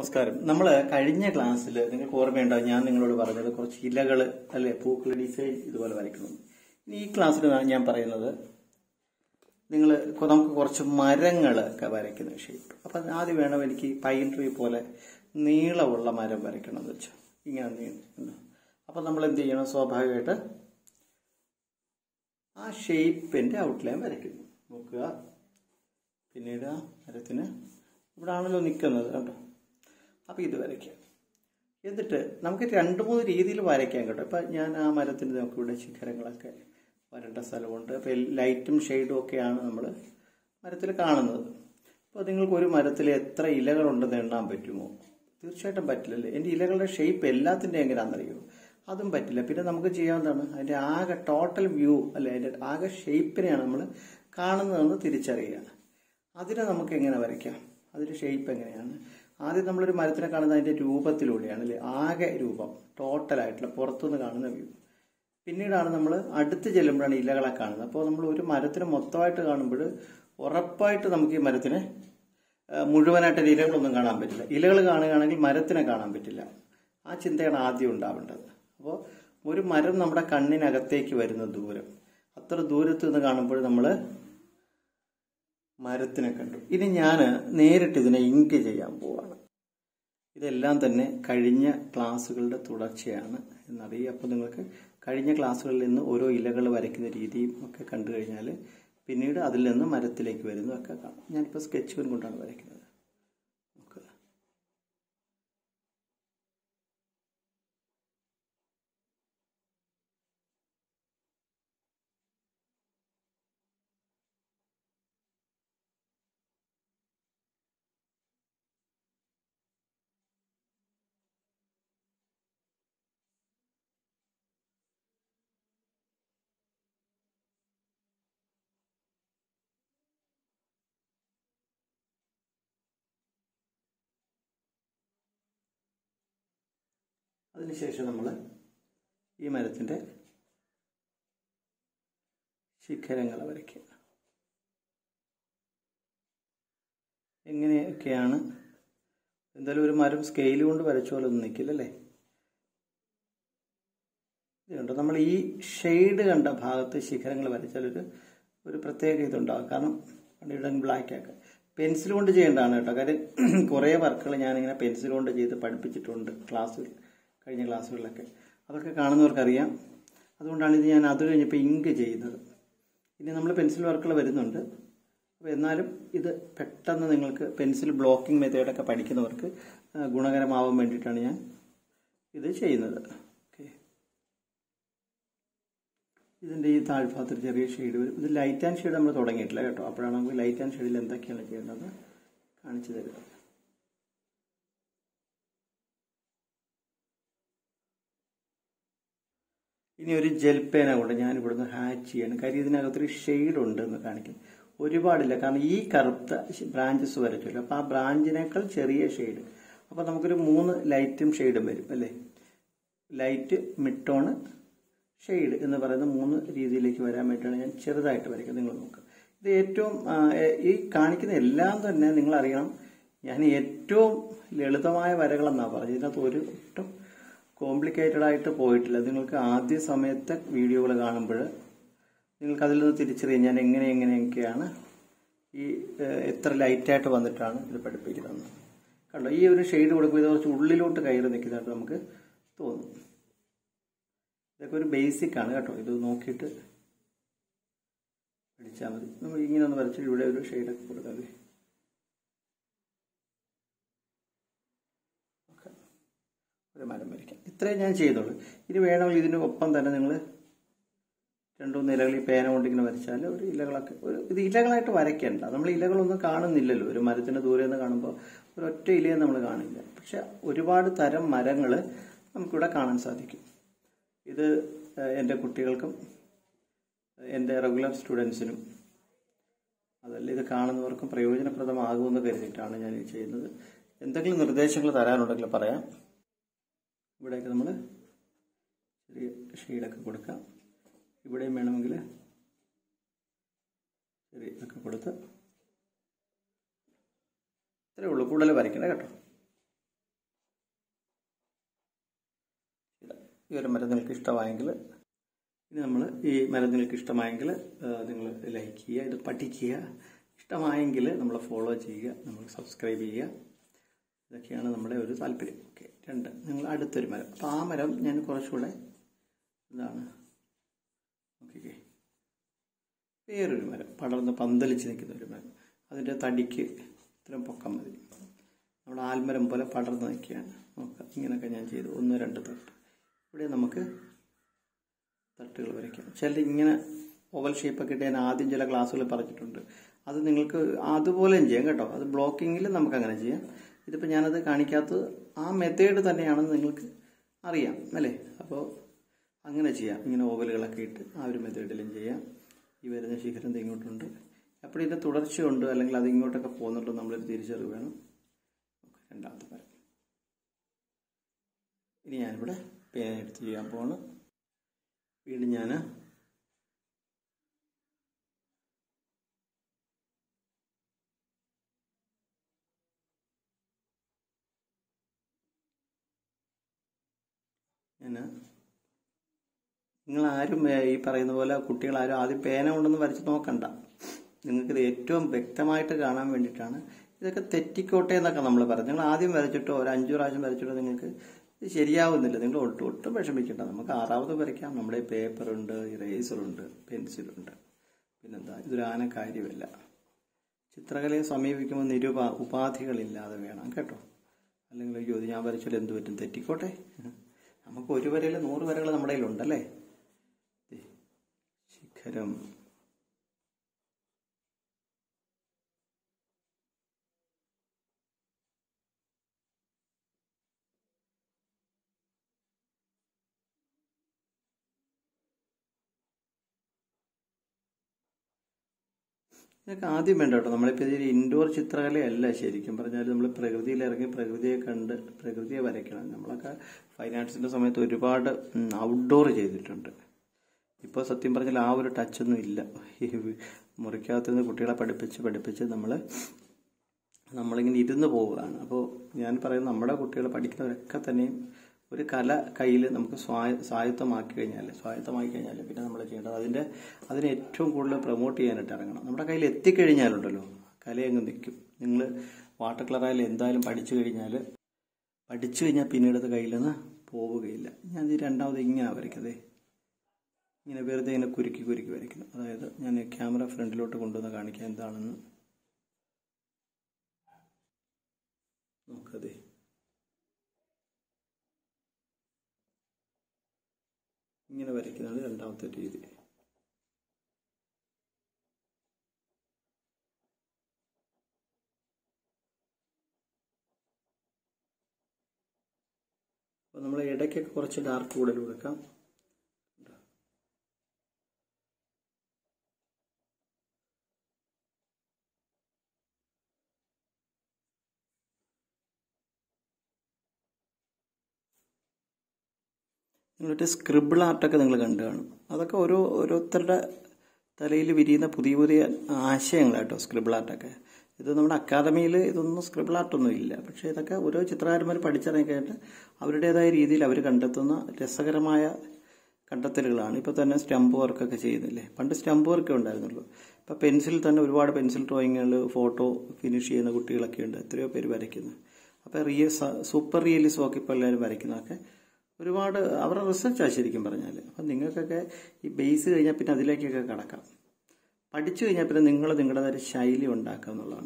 നമസ്കാരം നമ്മൾ കഴിഞ്ഞ ക്ലാസ്സിൽ നിങ്ങൾക്ക് ഓർമ്മയുണ്ടാവും ഞാൻ നിങ്ങളോട് പറഞ്ഞത് കുറച്ച് ഇലകൾ അല്ലെ പൂക്കൾ ഡിസൈൻ ഇതുപോലെ വരയ്ക്കണം ഇനി ഈ ക്ലാസ്സിൽ ഞാൻ പറയുന്നത് നിങ്ങൾ നമുക്ക് കുറച്ച് മരങ്ങളൊക്കെ വരയ്ക്കുന്ന ഷേപ്പ് അപ്പം ആദ്യം വേണം എനിക്ക് പൈൻ ട്രീ പോലെ നീളമുള്ള മരം വരയ്ക്കണം എന്ന് വെച്ചാൽ ഇങ്ങനെ നീളം അപ്പം നമ്മൾ എന്ത് ചെയ്യണം സ്വാഭാവികമായിട്ട് ആ ഷേപ്പിന്റെ ഔട്ട്ലൈൻ വരയ്ക്കുന്നു നോക്കുക പിന്നീട് ആ മരത്തിന് ഇവിടെ ആണല്ലോ നിൽക്കുന്നത് കേട്ടോ അപ്പോൾ ഇത് വരയ്ക്കാം എന്നിട്ട് നമുക്ക് രണ്ട് മൂന്ന് രീതിയിൽ വരയ്ക്കാം കേട്ടോ ഇപ്പം ഞാൻ ആ മരത്തിന് നമുക്ക് ഇവിടെ ശിഖരങ്ങളൊക്കെ വരേണ്ട സ്ഥലമുണ്ട് അപ്പോൾ ലൈറ്റും ഷെയ്ഡും ഒക്കെയാണ് നമ്മൾ മരത്തിൽ കാണുന്നത് അപ്പോൾ നിങ്ങൾക്ക് ഒരു മരത്തിൽ എത്ര ഇലകളുണ്ടെന്ന് എണ്ണാൻ പറ്റുമോ തീർച്ചയായിട്ടും പറ്റില്ലല്ലേ എൻ്റെ ഇലകളുടെ ഷേപ്പ് എല്ലാത്തിൻ്റെ എങ്ങനെയാണെന്നറിയോ അതും പറ്റില്ല പിന്നെ നമുക്ക് ചെയ്യാവുന്നതാണ് അതിൻ്റെ ആകെ ടോട്ടൽ വ്യൂ അല്ലെ അതിൻ്റെ ആകെ ഷേപ്പിനെയാണ് നമ്മൾ കാണുന്നതെന്ന് തിരിച്ചറിയുക അതിനെ നമുക്ക് എങ്ങനെ വരയ്ക്കാം അതിൻ്റെ ഷേപ്പ് എങ്ങനെയാണ് ആദ്യം നമ്മളൊരു മരത്തിനെ കാണുന്നത് അതിൻ്റെ രൂപത്തിലൂടെയാണ് അല്ലേ ആകെ രൂപം ടോട്ടലായിട്ടുള്ള പുറത്തുനിന്ന് കാണുന്ന വ്യൂ പിന്നീടാണ് നമ്മൾ അടുത്ത് ചെല്ലുമ്പോഴാണ് ഇലകളെ കാണുന്നത് അപ്പോൾ നമ്മൾ ഒരു മരത്തിന് മൊത്തമായിട്ട് കാണുമ്പോൾ ഉറപ്പായിട്ട് നമുക്ക് ഈ മരത്തിന് ആ, മുഴുവനായിട്ട് ഇലകളൊന്നും കാണാൻ പറ്റില്ല ഇലകൾ കാണുകയാണെങ്കിൽ മരത്തിനെ കാണാൻ പറ്റില്ല ആ ചിന്തയാണ് ആദ്യം ഉണ്ടാവേണ്ടത് അപ്പോൾ ഒരു മരം നമ്മുടെ കണ്ണിനകത്തേക്ക് വരുന്ന ദൂരം അത്ര ദൂരത്ത് നിന്ന് കാണുമ്പോൾ നമ്മൾ മരത്തിനെ കണ്ടു ഇനി ഞാൻ നേരിട്ട് ഇതിനെ ഇങ്ക് ചെയ്യാൻ പോവാണ് ഇതെല്ലാം തന്നെ കഴിഞ്ഞ ക്ലാസ്സുകളുടെ തുടർച്ചയാണ് എന്നറിയാം അപ്പോൾ നിങ്ങൾക്ക് കഴിഞ്ഞ ക്ലാസ്സുകളിൽ നിന്ന് ഓരോ ഇലകൾ വരയ്ക്കുന്ന രീതിയും ഒക്കെ കണ്ടു കഴിഞ്ഞാൽ പിന്നീട് അതിൽ നിന്ന് മരത്തിലേക്ക് വരുന്നതൊക്കെ കാണാം ഞാനിപ്പോൾ സ്കെച്ച് പെൻ കൊണ്ടാണ് വരയ്ക്കുന്നത് നോക്കുക അതിനുശേഷം നമ്മൾ ഈ മരത്തിൻ്റെ ശിഖരങ്ങൾ വരയ്ക്കുക എങ്ങനെയൊക്കെയാണ് എന്തായാലും ഒരു മരം സ്കെയിൽ കൊണ്ട് വരച്ച പോലെ ഒന്നും നിൽക്കില്ലല്ലേ ഇത് കണ്ടോ നമ്മൾ ഈ ഷെയ്ഡ് കണ്ട ഭാഗത്ത് ശിഖരങ്ങൾ വരച്ചാൽ ഒരു ഒരു പ്രത്യേക ഇതുണ്ടാകും കാരണം ഇടൻ ബ്ലാക്ക് ആക്കുക പെൻസിൽ കൊണ്ട് ചെയ്യേണ്ടതാണ് കേട്ടോ കാര്യം കുറേ വർക്കുകൾ ഞാനിങ്ങനെ പെൻസിൽ കൊണ്ട് ചെയ്ത് പഠിപ്പിച്ചിട്ടുണ്ട് ക്ലാസ്സുകൾ കഴിഞ്ഞ ക്ലാസ്സുകളിലൊക്കെ അതൊക്കെ കാണുന്നവർക്കറിയാം അതുകൊണ്ടാണ് ഇത് ഞാൻ അത് കഴിഞ്ഞപ്പോൾ ഇങ്ക് ചെയ്യുന്നത് ഇനി നമ്മൾ പെൻസിൽ വർക്കുകൾ വരുന്നുണ്ട് അപ്പോൾ എന്നാലും ഇത് പെട്ടെന്ന് നിങ്ങൾക്ക് പെൻസിൽ ബ്ലോക്കിംഗ് മെത്തേഡൊക്കെ പഠിക്കുന്നവർക്ക് ആ, ഗുണകരമാവാൻ വേണ്ടിയിട്ടാണ് ഞാൻ ഇത് ചെയ്യുന്നത് ഓക്കെ ഇതിൻ്റെ ഈ താഴ്ഭാഗത്ത് ഒരു ചെറിയ ഷെയ്ഡ് വരും ഇത് ലൈറ്റ് ആൻഡ് ഷെയ്ഡ് നമ്മൾ തുടങ്ങിയിട്ടില്ല കേട്ടോ അപ്പോഴാണ് നമുക്ക് ലൈറ്റ് ആൻഡ് ഷെയ്ഡിൽ എന്തൊക്കെയാണ് ചെയ്യേണ്ടത് കാണിച്ചു തരുക ഇനി ഒരു ജെൽ പേന കൊണ്ട് ഞാൻ ഇവിടുന്ന് ഹാച്ച് ചെയ്യണം കാര്യം ഇതിനകത്തൊരു ഷെയ്ഡ് ഉണ്ട് എന്ന് കാണിക്കും ഒരുപാടില്ല കാരണം ഈ കറുത്ത ബ്രാഞ്ചസ് വരച്ചില്ല അപ്പോൾ ആ ബ്രാഞ്ചിനേക്കാൾ ചെറിയ ഷെയ്ഡ് അപ്പോൾ നമുക്കൊരു മൂന്ന് ലൈറ്റും ഷെയ്ഡും വരും അല്ലേ ലൈറ്റ് മിട്ടോണ് ഷെയ്ഡ് എന്ന് പറയുന്ന മൂന്ന് രീതിയിലേക്ക് വരാൻ വേണ്ടിയിട്ടാണ് ഞാൻ ചെറുതായിട്ട് വരയ്ക്കുന്നത് നിങ്ങൾ നോക്കുക ഇത് ഏറ്റവും ആ, എ- ഈ കാണിക്കുന്ന എല്ലാം തന്നെ നിങ്ങൾ അറിയണം ഞാൻ ഏറ്റവും ലളിതമായ വരകളെന്നാണ് പറഞ്ഞത് ഇതിനകത്ത് ഒരു ഒട്ടും കോംപ്ലിക്കേറ്റഡ് ആയിട്ട് പോയിട്ടില്ല നിങ്ങൾക്ക് ആദ്യ സമയത്തെ വീഡിയോകൾ കാണുമ്പോൾ നിങ്ങൾക്ക് അതിൽ നിന്ന് തിരിച്ചറിയാം ഞാൻ എങ്ങനെ എങ്ങനെയൊക്കെയാണ് ഈ ഏഹ്, എത്ര ലൈറ്റായിട്ട് വന്നിട്ടാണ് ഇത് പഠിപ്പിക്കുന്നത് കണ്ടോ ഈ ഒരു ഷെയ്ഡ് കൊടുക്കുമ്പോൾ ഇത് കുറച്ച് ഉള്ളിലോട്ട് കയറി നിൽക്കുന്നതായിട്ട് നമുക്ക് തോന്നും ഇതൊക്കെ ഒരു ബേസിക് ആണ് കേട്ടോ ഇത് നോക്കിയിട്ട് പഠിച്ചാൽ മതി നമ്മൾ ഇങ്ങനെ ഒന്ന് വരച്ചിട്ട് ഇവിടെ ഒരു ഷെയ്ഡൊക്കെ കൊടുത്താൽ മതി ഓക്കെ ഒരു മരം വരയ്ക്കാം ഇത്രയും ഞാൻ ചെയ്തോളൂ ഇനി വേണമെങ്കിൽ ഇതിന് ഒപ്പം തന്നെ നിങ്ങൾ രണ്ടു മൂന്ന് ഇലകൾ ഈ പേന കൊണ്ട് ഇങ്ങനെ വരച്ചാൽ ഒരു ഇലകളൊക്കെ ഒരു ഇത് ഇലകളായിട്ട് വരയ്ക്കേണ്ട നമ്മൾ ഇലകളൊന്നും കാണുന്നില്ലല്ലോ ഒരു മരത്തിന് ദൂരെ നിന്ന് കാണുമ്പോൾ ഒരു ഒറ്റ ഇലയും നമ്മൾ കാണില്ല പക്ഷെ ഒരുപാട് തരം മരങ്ങൾ നമുക്കിവിടെ കാണാൻ സാധിക്കും ഇത് ഏഹ്, എൻ്റെ കുട്ടികൾക്കും എൻ്റെ റെഗുലർ സ്റ്റുഡൻസിനും അതല്ല ഇത് കാണുന്നവർക്കും പ്രയോജനപ്രദമാകുമെന്ന് കരുതിയിട്ടാണ് ഞാൻ ഇത് ചെയ്യുന്നത് എന്തെങ്കിലും നിർദ്ദേശങ്ങൾ തരാനുണ്ടെങ്കിൽ പറയാം ഇവിടെയൊക്കെ നമ്മൾ ചെറിയ ഷെയ്ഡൊക്കെ കൊടുക്കാം ഇവിടെയും വേണമെങ്കിൽ ചെറിയ ഒക്കെ കൊടുത്ത് ഇത്രയേ ഉള്ളൂ കൂടുതൽ വരയ്ക്കണ്ട കേട്ടോ ഈ ഒരു മരം നിങ്ങൾക്ക് ഇഷ്ടമായെങ്കിൽ ഇനി നമ്മൾ ഈ മരം നിങ്ങൾക്ക് ഇഷ്ടമായെങ്കിൽ നിങ്ങൾ ലൈക്ക് ചെയ്യുക ഇത് പഠിക്കുക ഇഷ്ടമായെങ്കിൽ നമ്മൾ ഫോളോ ചെയ്യുക നമ്മൾ സബ്സ്ക്രൈബ് ചെയ്യുക ഇതൊക്കെയാണ് നമ്മുടെ ഒരു താല്പര്യം ഓക്കെ രണ്ട് നിങ്ങൾ അടുത്തൊരു മരം അപ്പോൾ ആ മരം ഞാൻ കുറച്ചുകൂടെ ഇതാണ് ഓക്കെ വേറൊരു മരം പടർന്ന് പന്തലിച്ച് നിൽക്കുന്ന ഒരു മരം അതിൻ്റെ തടിക്ക് ഇത്രയും പൊക്കം മതി നമ്മുടെ ആൽമരം പോലെ പടർന്ന് നിൽക്കുകയാണ് നോക്കുക ഇങ്ങനെയൊക്കെ ഞാൻ ചെയ്തു ഒന്ന് രണ്ട് തട്ട് ഇവിടെ നമുക്ക് തട്ടുകൾ വരയ്ക്കാം ചില ഇങ്ങനെ ഓവൽ ഷേപ്പൊക്കെ ഇട്ട് ഞാൻ ആദ്യം ചില ക്ലാസ്സുകൾ പറഞ്ഞിട്ടുണ്ട് അത് നിങ്ങൾക്ക് അതുപോലെയും ചെയ്യാം കേട്ടോ അത് ബ്ലോക്കിങ്ങിൽ നമുക്ക് അങ്ങനെ ചെയ്യാം ഇതിപ്പോൾ ഞാനത് കാണിക്കാത്തത് ആ മെത്തേഡ് തന്നെയാണെന്ന് നിങ്ങൾക്ക് അറിയാം അല്ലേ അപ്പോൾ അങ്ങനെ ചെയ്യാം ഇങ്ങനെ ഓവലുകളൊക്കെ ഇട്ട് ആ ഒരു മെത്തേഡിലും ചെയ്യാം ഈ വരുന്ന ശിഖരം ഇങ്ങോട്ടുണ്ട് അപ്പോൾ ഇതിൻ്റെ തുടർച്ചയുണ്ട് അല്ലെങ്കിൽ അത് ഇങ്ങോട്ടൊക്കെ പോകുന്നുണ്ടോ നമ്മളൊരു തിരിച്ചറിവ് വേണം രണ്ടാമത്തെ മരം ഇനി ഞാനിവിടെ പേന എടുത്ത് ചെയ്യാൻ പോവാണ് വീണ്ടും ഞാൻ ഞാൻ നിങ്ങളാരും ഏ, ഈ പറയുന്ന പോലെ കുട്ടികളാരും ആദ്യം പേന കൊണ്ടൊന്ന് വരച്ച് നോക്കണ്ട നിങ്ങൾക്കിത് ഏറ്റവും വ്യക്തമായിട്ട് കാണാൻ വേണ്ടിയിട്ടാണ് ഇതൊക്കെ തെറ്റിക്കോട്ടെ എന്നൊക്കെ നമ്മൾ പറഞ്ഞു നിങ്ങൾ ആദ്യം വരച്ചിട്ടോ ഒരു അഞ്ചു പ്രാവശ്യം വരച്ചിട്ടോ നിങ്ങൾക്ക് ഇത് ശരിയാവുന്നില്ല നിങ്ങൾ ഒട്ടും ഒട്ടും വിഷമിക്കണ്ട നമുക്ക് ആറാമത് വരയ്ക്കാം നമ്മുടെ പേപ്പറുണ്ട് ഇറേസറുണ്ട് പെൻസിലുണ്ട് പിന്നെന്താ ഇതൊരു ആന കാര്യമല്ല ചിത്രകലയെ സമീപിക്കുമ്പോൾ നിരുപാ ഉപാധികളില്ലാതെ വേണം കേട്ടോ അല്ലെങ്കിൽ അയ്യോ ഇത് ഞാൻ വരച്ചാൽ എന്ത് പറ്റും തെറ്റിക്കോട്ടെ നമുക്ക് ഒരു വരയിൽ നൂറ് വരകൾ നമ്മുടെ കയ്യിലുണ്ടല്ലേ ദേ, ശിഖരം ഇതൊക്കെ ആദ്യം വേണ്ട കേട്ടോ നമ്മളിപ്പോൾ ഇതൊരു ഇൻഡോർ ചിത്രകലയല്ല ശരിക്കും പറഞ്ഞാൽ നമ്മൾ പ്രകൃതിയിൽ ഇറങ്ങി പ്രകൃതിയെ കണ്ട് പ്രകൃതിയെ വരയ്ക്കണം നമ്മളൊക്കെ ഫൈൻ ആർട്സിൻ്റെ സമയത്ത് ഒരുപാട് ഔട്ട്ഡോർ ചെയ്തിട്ടുണ്ട് ഇപ്പോൾ സത്യം പറഞ്ഞാൽ ആ ഒരു ടച്ചൊന്നും ഇല്ല ഈ മുറിക്കകത്ത് നിന്ന് കുട്ടികളെ പഠിപ്പിച്ച് പഠിപ്പിച്ച് നമ്മൾ നമ്മളിങ്ങനെ ഇരുന്ന് പോവുകയാണ് അപ്പോൾ ഞാൻ പറയുന്നത് നമ്മുടെ കുട്ടികൾ പഠിക്കുന്നവരൊക്കെ തന്നെയും ഒരു കല കയ്യിൽ നമുക്ക് സ്വായ സ്വായത്തമാക്കി കഴിഞ്ഞാൽ സ്വായത്തമാക്കി കഴിഞ്ഞാൽ പിന്നെ നമ്മൾ ചെയ്യേണ്ടത് അതിൻ്റെ അതിനെ ഏറ്റവും കൂടുതൽ പ്രൊമോട്ട് ചെയ്യാനായിട്ട് ഇറങ്ങണം നമ്മുടെ കയ്യിൽ എത്തിക്കഴിഞ്ഞാലുണ്ടല്ലോ കലയങ്ങ് നിൽക്കും നിങ്ങൾ വാട്ടർ കളറായാലും എന്തായാലും പഠിച്ചു കഴിഞ്ഞാൽ പഠിച്ചു കഴിഞ്ഞാൽ പിന്നീട് അത് കയ്യിൽ നിന്ന് പോവുകയില്ല ഞാൻ ഈ രണ്ടാമത് ഇങ്ങനെ വരയ്ക്കതേ ഇങ്ങനെ വെറുതെ ഇങ്ങനെ കുരുക്കി കുരുക്കി വരയ്ക്കുന്നു അതായത് ഞാൻ ക്യാമറ ഫ്രണ്ടിലോട്ട് കൊണ്ടുവന്ന് കാണിക്കാം എന്താണെന്ന് നോക്കതേ ഇങ്ങനെ വരയ്ക്കുന്നതാണ് രണ്ടാമത്തെ രീതി അപ്പോൾ നമ്മൾ ഇടയ്ക്കൊക്കെ കുറച്ച് ഡാർക്ക് കൂടുതൽ കൊടുക്കാം നിങ്ങളുടെ സ്ക്രിബിൾ ആർട്ടൊക്കെ നിങ്ങൾ കണ്ടു കാണും അതൊക്കെ ഓരോ ഓരോരുത്തരുടെ തലയിൽ വിരിയുന്ന പുതിയ പുതിയ ആശയങ്ങളാട്ടോ സ്ക്രിബിൾ ആർട്ടൊക്കെ ഇത് നമ്മുടെ അക്കാദമിയിൽ ഇതൊന്നും സ്ക്രിബിൾ ആർട്ടൊന്നും ഇല്ല പക്ഷേ ഇതൊക്കെ ഓരോ ചിത്രകാരന്മാർ പഠിച്ചിറങ്ങി കഴിഞ്ഞിട്ട് അവരുടേതായ രീതിയിൽ അവർ കണ്ടെത്തുന്ന രസകരമായ കണ്ടെത്തലുകളാണ് ഇപ്പോൾ തന്നെ സ്റ്റംപ് വർക്കൊക്കെ ചെയ്യുന്നില്ലേ പണ്ട് സ്റ്റംപ് വർക്കേ ഉണ്ടായിരുന്നുള്ളൂ ഇപ്പോൾ പെൻസിൽ തന്നെ ഒരുപാട് പെൻസിൽ ഡ്രോയിങ്ങുകൾ ഫോട്ടോ ഫിനിഷ് ചെയ്യുന്ന കുട്ടികളൊക്കെ ഉണ്ട് എത്രയോ പേര് വരയ്ക്കുന്നു അപ്പോൾ റിയൽ സൂപ്പർ റിയലിസം ഒക്കെ ഇപ്പോൾ എല്ലാവരും വരയ്ക്കുന്നതൊക്കെ ഒരുപാട് അവരുടെ റിസർച്ചാണ് ശരിക്കും പറഞ്ഞാൽ അപ്പം നിങ്ങൾക്കൊക്കെ ഈ ബേസ് കഴിഞ്ഞാൽ പിന്നെ അതിലേക്കൊക്കെ കടക്കാം പഠിച്ചു കഴിഞ്ഞാൽ പിന്നെ നിങ്ങൾ നിങ്ങളുടേതായ ശൈലി ഉണ്ടാക്കുക എന്നുള്ളതാണ്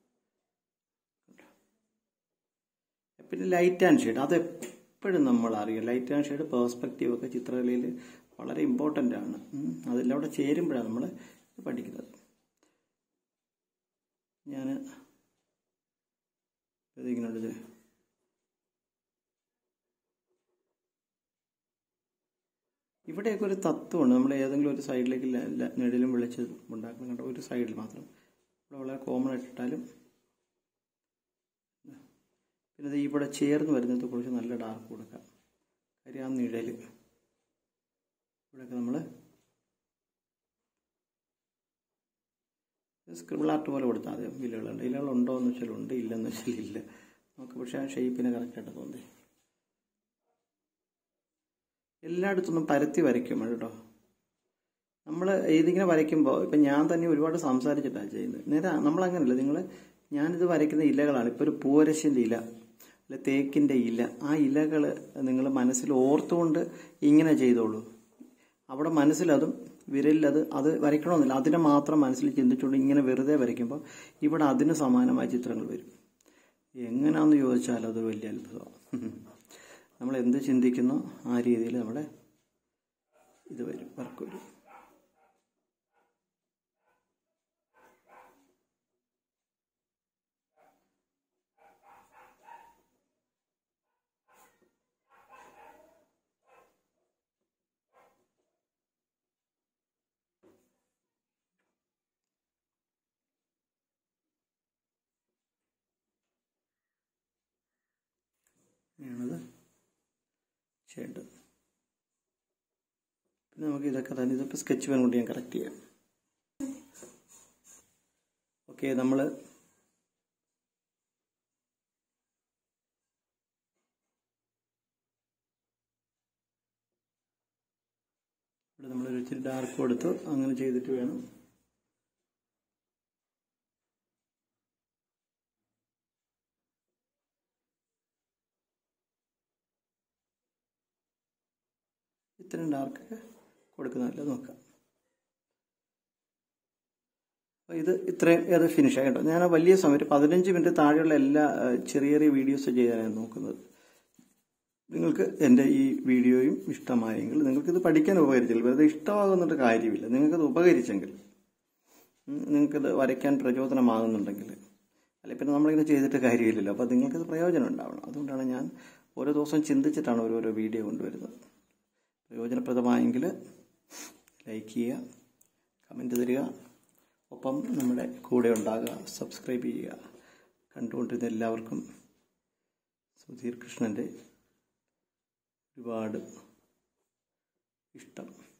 പിന്നെ ലൈറ്റ് ആൻഡ് ഷെയ്ഡ് അത് എപ്പോഴും നമ്മൾ അറിയാം ലൈറ്റ് ആൻഡ് ഷെയ്ഡ് പേഴ്സ്പെക്റ്റീവ് ഒക്കെ ചിത്രകലയിൽ വളരെ ഇമ്പോർട്ടൻ്റ് ആണ് ഉം. അതെല്ലാം അവിടെ ചേരുമ്പോഴാണ് നമ്മൾ പഠിക്കുന്നത് ഞാൻ ഇതിങ്ങനെ ഇവിടെയൊക്കെ ഒരു തത്വമുണ്ട് നമ്മൾ ഏതെങ്കിലും ഒരു സൈഡിലേക്ക് ല- ല- നെടിലും വിളിച്ച് ഉണ്ടാക്കണം കണ്ട ഒരു സൈഡിൽ മാത്രം ഇവിടെ വളരെ കോമൺ ആയിട്ടിട്ടാലും പിന്നെ ഇത് ഇവിടെ ചേർന്ന് വരുന്നത് കുറച്ച് നല്ല ഡാർക്ക് കൊടുക്കാം കാര്യം ആ നിഴൽ ഇവിടെയൊക്കെ നമ്മൾ സ്ക്രിബിൾ ആർട്ട് പോലെ കൊടുത്താൽ മതി വില്ലുകളുണ്ട് ഇലകളുണ്ടോ എന്ന് വെച്ചാൽ ഉണ്ട് ഇല്ലെന്ന് വെച്ചാൽ ഇല്ല നമുക്ക് പക്ഷേ ആ ഷേപ്പിന് കറക്റ്റായിട്ട് തോന്നി എല്ലായിടത്തൊന്നും പരത്തി വരയ്ക്കും കേട്ടോ നമ്മൾ ഇതിങ്ങനെ വരയ്ക്കുമ്പോൾ ഇപ്പം ഞാൻ തന്നെ ഒരുപാട് സംസാരിച്ചിട്ടാണ് ചെയ്യുന്നത് നേരെ നമ്മളങ്ങനല്ല നിങ്ങൾ ഞാനിത് വരയ്ക്കുന്ന ഇലകളാണ് ഇപ്പോൾ ഒരു പൂവരശിൻ്റെ ഇല അല്ല തേക്കിൻ്റെ ഇല ആ ഇലകൾ നിങ്ങൾ മനസ്സിൽ ഓർത്തുകൊണ്ട് ഇങ്ങനെ ചെയ്തോളൂ അവിടെ മനസ്സിലതും വിരലിലത് അത് വരയ്ക്കണമെന്നില്ല അതിനെ മാത്രം മനസ്സിൽ ചിന്തിച്ചുകൊണ്ട് ഇങ്ങനെ വെറുതെ വരയ്ക്കുമ്പോൾ ഇവിടെ അതിന് സമാനമായ ചിത്രങ്ങൾ വരും എങ്ങനെയാണെന്ന് ചോദിച്ചാൽ അത് വലിയ അത്ഭുതമാണ് നമ്മൾ എന്ത് ചിന്തിക്കുന്നോ ആ രീതിയിൽ നമ്മുടെ ഇത് വരും വർക്ക് വരും ഇങ്ങനെയാണത് ചെയ്യേണ്ടത് പിന്നെ നമുക്ക് ഇതൊക്കെ തന്നെ ഇതിപ്പോൾ സ്കെച്ച് പെൻ കൊണ്ട് ഞാൻ കറക്റ്റ് ചെയ്യാം ഓക്കെ നമ്മൾ ഇവിടെ നമ്മളൊരു ഇച്ചിരി ഡാർക്ക് കൊടുത്ത് അങ്ങനെ ചെയ്തിട്ട് വേണം ഇത്രയും ഡാർക്കൊക്കെ കൊടുക്കുന്നില്ല നോക്കാം അപ്പോൾ ഇത് ഇത്രയും അത് ഫിനിഷ് ആയി കേട്ടോ ഞാൻ വലിയ സമയത്ത് പതിനഞ്ച് മിനിറ്റ് താഴെയുള്ള എല്ലാ ഏഹ്, ചെറിയ ചെറിയ വീഡിയോസ് ചെയ്യാനാണ് നോക്കുന്നത് നിങ്ങൾക്ക് എൻ്റെ ഈ വീഡിയോയും ഇഷ്ടമായെങ്കിൽ നിങ്ങൾക്കിത് പഠിക്കാൻ ഉപകരിച്ചില്ല വെറുതെ ഇഷ്ടമാകുന്നിട്ട് കാര്യമില്ല നിങ്ങൾക്കത് ഉപകരിച്ചെങ്കിൽ ഉം, നിങ്ങൾക്കത് വരയ്ക്കാൻ പ്രചോദനമാകുന്നുണ്ടെങ്കിൽ അല്ലെ പിന്നെ നമ്മളിങ്ങനെ ചെയ്തിട്ട് കാര്യമില്ലല്ലോ അപ്പോൾ നിങ്ങൾക്കത് പ്രയോജനം ഉണ്ടാവണം അതുകൊണ്ടാണ് ഞാൻ ഓരോ ദിവസം ചിന്തിച്ചിട്ടാണ് ഓരോരോ വീഡിയോ കൊണ്ടുവരുന്നത് പ്രയോജനപ്രദമായെങ്കിൽ ലൈക്ക് ചെയ്യുക കമൻറ്റ് തരിക ഒപ്പം നമ്മുടെ കൂടെ ഉണ്ടാകുക സബ്സ്ക്രൈബ് ചെയ്യുക കണ്ടുകൊണ്ടിരുന്ന എല്ലാവർക്കും സുധീർ കൃഷ്ണൻ്റെ ഒരുപാട് ഇഷ്ടം